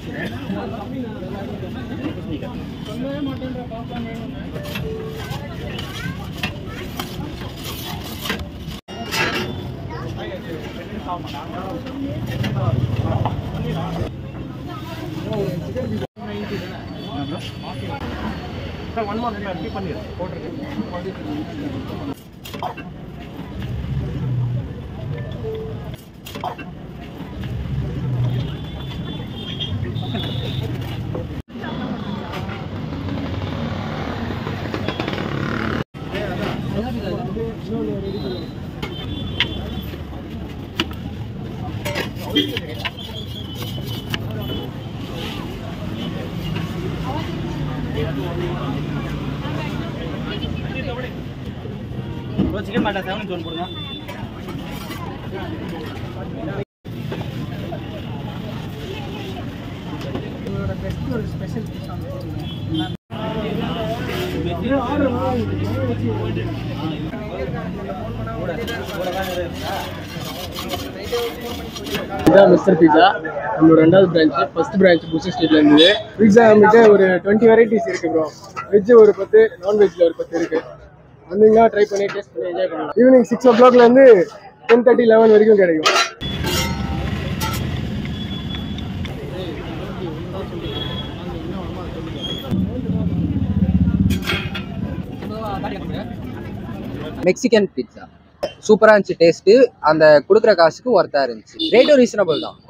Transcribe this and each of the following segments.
sir one more keep பண்ணிடு போட்டிருக்கேன் chicken மாட்டா செவன் ஜோன் போடுங்க இதான் மிஸ்டர் பீஸா நம்மளோட ரெண்டாவது பிரான்ச் ஃபர்ஸ்ட் பிரான்ச் புஷ் ஸ்ட்ரீட்ல இருந்தது பீஸா நம்மகிட்ட ஒரு டுவெண்ட்டி வெரைட்டிஸ் இருக்கு ப்ரோ வெஜ் ஒரு பத்து நான்வெஜ்ல ஒரு பத்து இருக்கு வந்தீங்கன்னா ட்ரை பண்ணி டேஸ்ட் பண்ணி என்ஜாய் பண்ணலாம் ஈவினிங் சிக்ஸ் ஓ கிளாக்ல இருந்து டென் தேர்ட்டி லெவன் வரைக்கும் கிடைக்கும் மெக்சிகன் பிட்சா சூப்பராக இருந்துச்சு டேஸ்ட்டு அந்த கொடுக்குற காசுக்கு ஒர்த்தாக இருந்துச்சு ரேட்டும் ரீசனபிள் தான்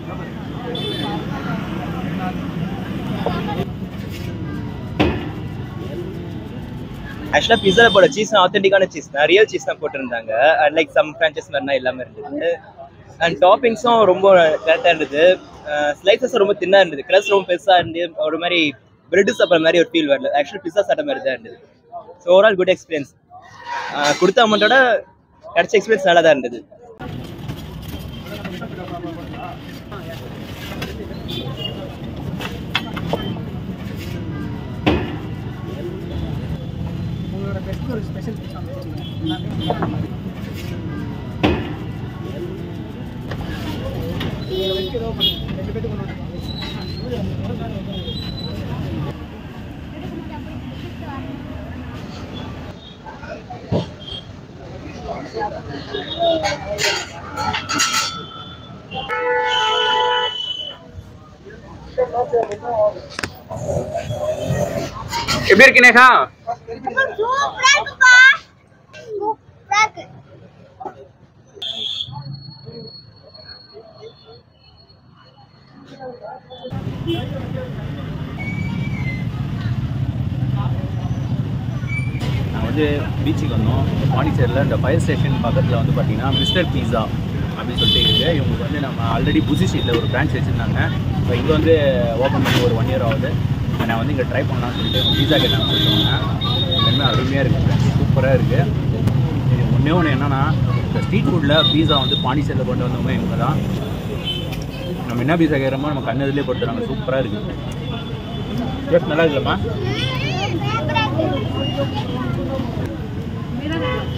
ஆக்சுவலாக பிஸாவில் போட சீஸ் ஆத்தென்டிக்கான சீஸ் தான் ரியல் சீஸ் தான் போட்டிருந்தாங்க அண்ட் லைக் சம் ஃப்ரான்ச்சைஸ் மாதிரினா எல்லாமே இருந்தது அண்ட் டாப்பிங்ஸும் ரொம்ப கரெக்டாக இருந்தது ஸ்லைசஸும் ரொம்ப தின்னாக இருந்தது க்ரஸ் ரொம்ப பெருசாக இருந்து ஒரு மாதிரி பிரெட் சாப்பிட்ற மாதிரி ஒரு ஃபீல் வரல ஆக்சுவலி பிஸா சாப்பிட்ட மாதிரி தான் இருந்தது ஸோ ஓவரால் குட் எக்ஸ்பீரியன்ஸ் கொடுத்த அமௌண்ட்டோட கிடைச்ச எக்ஸ்பீரியன்ஸ் நல்லா தான் இருந்தது எப்படி இருக்கு நேஹா சூப்பரா இருக்குப்பா சூப்பரா இருக்கு நான் வந்து பீச்சுக்கு வந்தோம் பாண்டிச்சேரியில் இந்த ஃபயர் ஸ்டேஷன் பக்கத்தில் வந்து பார்த்தீங்கன்னா மிஸ்டர் பீஸா அப்படின்னு சொல்லிட்டு இருக்குது இவங்களுக்கு வந்து நம்ம ஆல்ரெடி புசி ஸ்ட்ரீட்டில் ஒரு பிரான்ச் வச்சுருந்தாங்க இப்போ இங்கே வந்து ஓப்பன் பண்ணி ஒரு ஒன் இயர் ஆகுது நான் வந்து இங்கே ட்ரை பண்ணலாம்னு சொல்லிட்டு பீஸா கேட்டாங்க சொல்லிட்டு எல்லாமே அருமையாக இருக்குது சூப்பராக இருக்குது இது ஒன்றே ஒன்று என்னன்னா இந்த ஸ்ட்ரீட் ஃபுட்டில் பீஸா வந்து பாண்டிச்சேரியில் கொண்டு வந்தவங்க இவங்க தான் நம்ம என்ன பீஸா கேட்குறோமோ நம்ம கண்ணதுலேயே கொடுத்துறாங்க சூப்பராக இருக்குது டேஸ்ட் நல்லா இருக்குல்லம்மா சூப்பரா இருக்கு